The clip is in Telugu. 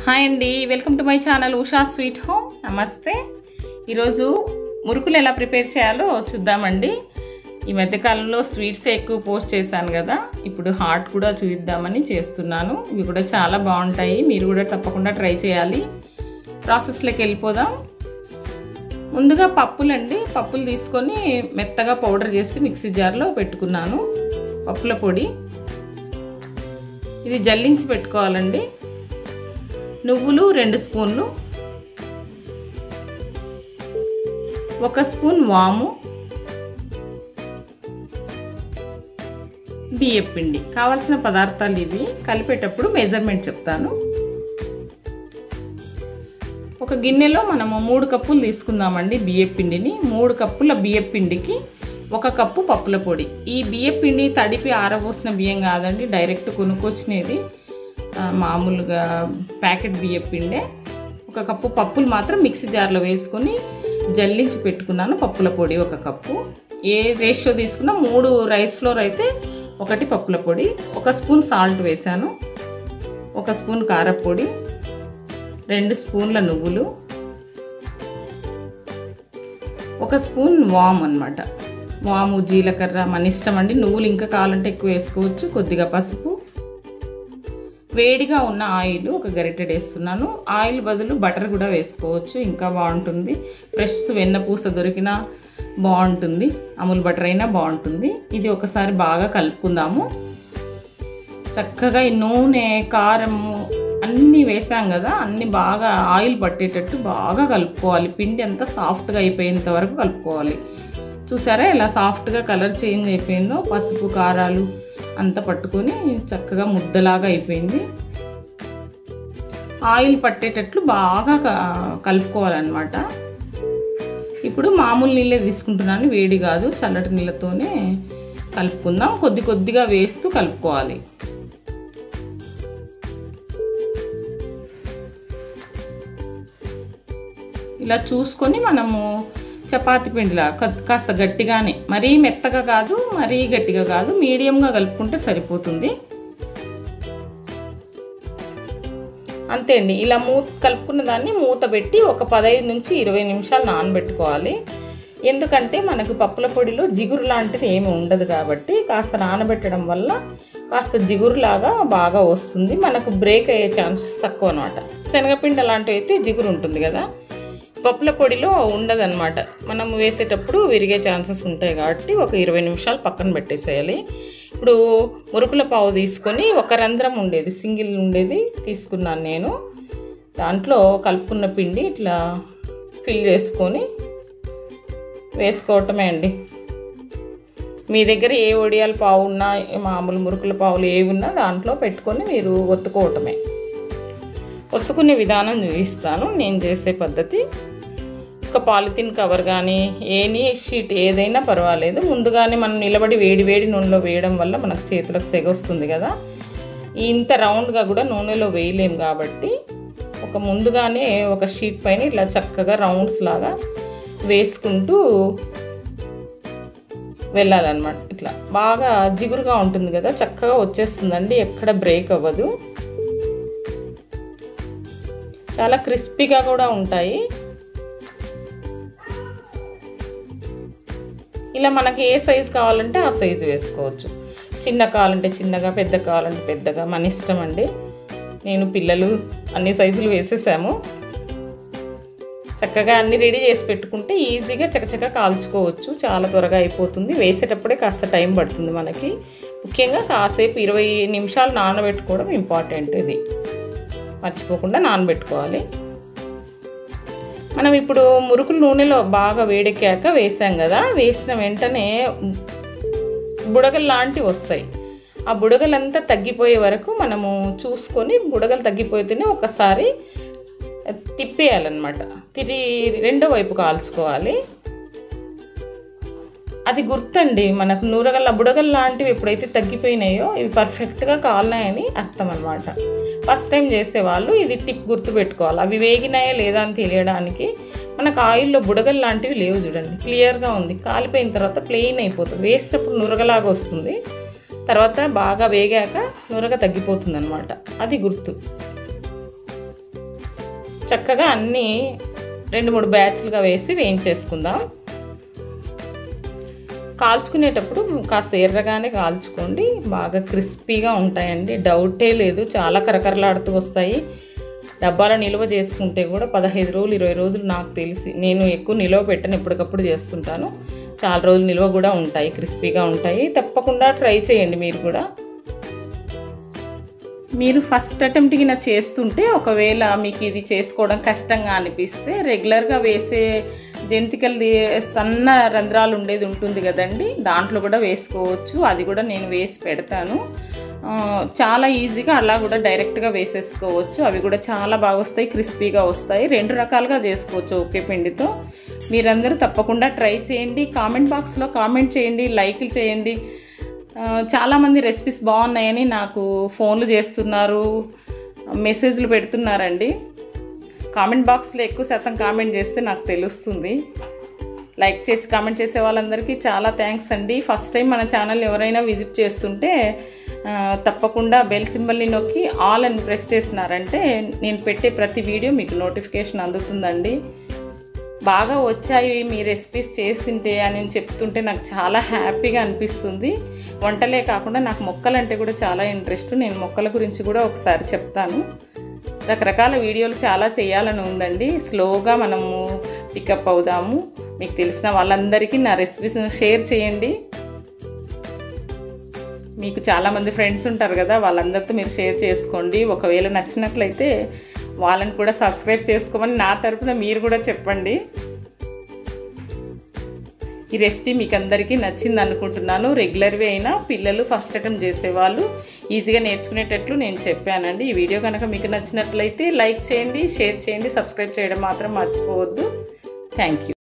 హాయ్ అండి welcome to my channel Usha sweet home నమస్తే ఈరోజు మురుకులు ఎలా ప్రిపేర్ చేయాలో చూద్దామండి ఈ మధ్యకాలంలో స్వీట్స్ ఎక్కువ పోస్ట్ చేశాను కదా ఇప్పుడు హాట్ కూడా చూద్దామని చేస్తున్నాను ఇవి కూడా చాలా బాగుంటాయి మీరు కూడా తప్పకుండా ట్రై చేయాలి ప్రాసెస్లోకి వెళ్ళిపోదాం ముందుగా పప్పులండి పప్పులు తీసుకొని మెత్తగా పౌడర్ చేసి మిక్సీ జార్లో పెట్టుకున్నాను పప్పుల పొడి ఇది జల్లించి పెట్టుకోవాలండి నువ్వులు రెండు స్పూన్లు ఒక స్పూన్ వాము బియ్యం పిండి కావాల్సిన పదార్థాలు ఇవి కలిపేటప్పుడు మెజర్మెంట్ చెప్తాను ఒక గిన్నెలో మనము మూడు కప్పులు తీసుకుందామండి బియ్యం పిండిని మూడు కప్పుల బియ్యం పిండికి ఒక కప్పు పప్పుల పొడి ఈ బియ్యం పిండి తడిపి ఆరబోసిన బియ్యం కాదండి డైరెక్ట్ కొనుక్కొచ్చినది మామూలుగా ప్యాకెట్ బియ్యం పిండే ఒక కప్పు పప్పులు మాత్రం మిక్సీ జార్లో వేసుకొని జల్లించి పెట్టుకున్నాను పప్పుల పొడి ఒక కప్పు ఏ రేషియో తీసుకున్నా మూడు రైస్ ఫ్లోర్ అయితే ఒకటి పప్పుల పొడి ఒక స్పూన్ సాల్ట్ వేశాను ఒక స్పూన్ కారపొడి రెండు స్పూన్ల నువ్వులు ఒక స్పూన్ వామ్ అనమాట వాము జీలకర్ర మన ఇష్టం అండి నువ్వులు ఇంకా కావాలంటే ఎక్కువ వేసుకోవచ్చు కొద్దిగా పసుపు వేడిగా ఉన్న ఆయిల్ ఒక గరిటెడ్ వేస్తున్నాను ఆయిల్ బదులు బటర్ కూడా వేసుకోవచ్చు ఇంకా బాగుంటుంది ఫ్రెష్ వెన్న పూస దొరికినా బాగుంటుంది అమూల్ బటర్ అయినా బాగుంటుంది ఇది ఒకసారి బాగా కలుపుకుందాము చక్కగా ఈ నూనె కారము అన్నీ వేసాం కదా అన్నీ బాగా ఆయిల్ పట్టేటట్టు బాగా కలుపుకోవాలి పిండి అంతా సాఫ్ట్గా అయిపోయేంత వరకు కలుపుకోవాలి చూసారా ఇలా సాఫ్ట్గా కలర్ చేంజ్ అయిపోయిందో పసుపు కారాలు అంతా పట్టుకొని చక్కగా ముద్దలాగా అయిపోయింది ఆయిల్ పట్టేటట్లు బాగా కలుపుకోవాలన్నమాట ఇప్పుడు మామూలు నీళ్ళే తీసుకుంటున్నాను వేడి కాదు చల్లటి నీళ్ళతోనే కలుపుకుందాం కొద్ది కొద్దిగా వేస్తూ కలుపుకోవాలి ఇలా చూసుకొని మనము చపాతి పిండిలా కాస్త గట్టిగానే మరీ మెత్తగా కాదు మరీ గట్టిగా కాదు మీడియంగా కలుపుకుంటే సరిపోతుంది అంతే అండి ఇలా మూత కలుపుకున్న దాన్ని మూత పెట్టి ఒక పదహైదు నుంచి ఇరవై నిమిషాలు నానబెట్టుకోవాలి ఎందుకంటే మనకు పప్పుల పొడిలో జిగురు లాంటిది ఏమి ఉండదు కాబట్టి కాస్త నానబెట్టడం వల్ల కాస్త జిగురులాగా బాగా వస్తుంది మనకు బ్రేక్ అయ్యే ఛాన్సెస్ తక్కువ అనమాట శనగపిండి అలాంటివి అయితే జిగురు ఉంటుంది కదా పప్పుల పొడిలో ఉండదన్నమాట మనం వేసేటప్పుడు విరిగే ఛాన్సెస్ ఉంటాయి కాబట్టి ఒక ఇరవై నిమిషాలు పక్కన పెట్టేసేయాలి ఇప్పుడు మురుకుల పావు తీసుకొని ఒక రంధ్రం ఉండేది సింగిల్ ఉండేది తీసుకున్నాను నేను దాంట్లో కలుపుకున్న పిండి ఇట్లా ఫిల్ చేసుకొని వేసుకోవటమే అండి మీ దగ్గర ఏ ఒడియాల పావు ఉన్నా మామూలు మురుకుల పావులు ఏవి ఉన్నా దాంట్లో పెట్టుకొని మీరు ఒత్తుకోవటమే ఒత్తుకునే విధానం చూపిస్తాను నేను చేసే పద్ధతి ఒక పాలిథిన్ కవర్ కానీ ఏనీ షీట్ ఏదైనా పర్వాలేదు ముందుగానే మనం నిలబడి వేడి వేడి నూనెలో వేయడం వల్ల మనకు చేతులకు సెగ వస్తుంది కదా ఇంత రౌండ్గా కూడా నూనెలో వేయలేం కాబట్టి ఒక ముందుగానే ఒక షీట్ పైన ఇట్లా చక్కగా రౌండ్స్ లాగా వేసుకుంటూ వెళ్ళాలన్నమాట ఇట్లా బాగా జిగురుగా ఉంటుంది కదా చక్కగా వచ్చేస్తుందండి ఎక్కడ బ్రేక్ అవ్వదు చాలా క్రిస్పీగా కూడా ఉంటాయి ఇలా మనకి ఏ సైజు కావాలంటే ఆ సైజు వేసుకోవచ్చు చిన్న కావాలంటే చిన్నగా పెద్ద కావాలంటే పెద్దగా మన ఇష్టం అండి నేను పిల్లలు అన్ని సైజులు వేసేసాము చక్కగా అన్ని రెడీ చేసి పెట్టుకుంటే ఈజీగా చకచక కాల్చుకోవచ్చు చాలా త్వరగా అయిపోతుంది వేసేటప్పుడే కాస్త టైం పడుతుంది మనకి ముఖ్యంగా కాసేపు ఇరవై నిమిషాలు నానబెట్టుకోవడం ఇంపార్టెంట్ ఇది మర్చిపోకుండా నానబెట్టుకోవాలి మనం ఇప్పుడు మురుకులు నూనెలో బాగా వేడెక్కాక వేసాం కదా వేసిన వెంటనే బుడగలు లాంటివి వస్తాయి ఆ బుడగలంతా తగ్గిపోయే వరకు మనము చూసుకొని బుడగలు తగ్గిపోతేనే ఒకసారి తిప్పేయాలన్నమాట తిరిగి రెండో వైపు కాల్చుకోవాలి అది గుర్తండి మనకు నూరగల్ల బుడగల్ లాంటివి ఎప్పుడైతే తగ్గిపోయినాయో ఇవి పర్ఫెక్ట్గా కాలినాయని అర్థం అనమాట ఫస్ట్ టైం చేసేవాళ్ళు ఇది టిప్ గుర్తు పెట్టుకోవాలి అవి వేగినాయా లేదా అని తెలియడానికి మనకు ఆయిల్లో బుడగల్ లాంటివి లేవు చూడండి క్లియర్గా ఉంది కాలిపోయిన తర్వాత ప్లెయిన్ అయిపోతుంది వేసేటప్పుడు నురగలాగా వస్తుంది తర్వాత బాగా వేగాక నురగ తగ్గిపోతుంది అనమాట అది గుర్తు చక్కగా అన్నీ రెండు మూడు బ్యాచ్లుగా వేసి వేయించేసుకుందాం కాల్చుకునేటప్పుడు కాస్త ఎర్రగానే కాల్చుకోండి బాగా క్రిస్పీగా ఉంటాయండి డౌటే లేదు చాలా కరకరలాడుతూ వస్తాయి డబ్బాలో నిల్వ చేసుకుంటే కూడా పదహైదు రోజులు ఇరవై రోజులు నాకు తెలిసి నేను ఎక్కువ నిల్వ పెట్టను ఎప్పటికప్పుడు చేస్తుంటాను చాలా రోజులు నిల్వ కూడా ఉంటాయి క్రిస్పీగా ఉంటాయి తప్పకుండా ట్రై చేయండి మీరు కూడా మీరు ఫస్ట్ అటెంప్ట్ కింద చేస్తుంటే ఒకవేళ మీకు ఇది చేసుకోవడం కష్టంగా అనిపిస్తే రెగ్యులర్గా వేసే జంతికలది సన్న రంధ్రాలు ఉండేది ఉంటుంది కదండి దాంట్లో కూడా వేసుకోవచ్చు అది కూడా నేను వేసి పెడతాను చాలా ఈజీగా అలా కూడా డైరెక్ట్గా వేసేసుకోవచ్చు అవి కూడా చాలా బాగా వస్తాయి క్రిస్పీగా వస్తాయి రెండు రకాలుగా చేసుకోవచ్చు ఒకే పిండితో మీరందరూ తప్పకుండా ట్రై చేయండి కామెంట్ బాక్స్లో కామెంట్ చేయండి లైక్లు చేయండి చాలామంది రెసిపీస్ బాగున్నాయని నాకు ఫోన్లు చేస్తున్నారు మెసేజ్లు పెడుతున్నారండి కామెంట్ బాక్స్లో ఎక్కువ శాతం కామెంట్ చేస్తే నాకు తెలుస్తుంది లైక్ చేసి కామెంట్ చేసే వాళ్ళందరికీ చాలా థ్యాంక్స్ అండి ఫస్ట్ టైం మన ఛానల్ ఎవరైనా విజిట్ చేస్తుంటే తప్పకుండా బెల్ సింబల్ని నొక్కి ఆల్ అని ప్రెస్ చేసినారంటే నేను పెట్టే ప్రతి వీడియో మీకు నోటిఫికేషన్ అందుతుందండి బాగా వచ్చాయి మీ రెసిపీస్ చేసింటే అని చెప్తుంటే నాకు చాలా హ్యాపీగా అనిపిస్తుంది వంటలే కాకుండా నాకు మొక్కలంటే కూడా చాలా ఇంట్రెస్ట్ నేను మొక్కల గురించి కూడా ఒకసారి చెప్తాను రకరకాల వీడియోలు చాలా చేయాలని ఉందండి స్లోగా మనము పికప్ అవుదాము మీకు తెలిసిన వాళ్ళందరికీ నా రెసిపీస్ షేర్ చేయండి మీకు చాలామంది ఫ్రెండ్స్ ఉంటారు కదా వాళ్ళందరితో మీరు షేర్ చేసుకోండి ఒకవేళ నచ్చినట్లయితే వాళ్ళని కూడా సబ్స్క్రైబ్ చేసుకోమని నా తరపున మీరు కూడా చెప్పండి ఈ రెసిపీ మీకు అందరికీ నచ్చింది అనుకుంటున్నాను రెగ్యులర్వే అయినా పిల్లలు ఫస్ట్ అటెంప్ట్ చేసేవాళ్ళు ఈజీగా నేర్చుకునేటట్లు నేను చెప్పానండి ఈ వీడియో కనుక మీకు నచ్చినట్లయితే లైక్ చేయండి షేర్ చేయండి సబ్స్క్రైబ్ చేయడం మాత్రం మర్చిపోవద్దు థ్యాంక్ యూ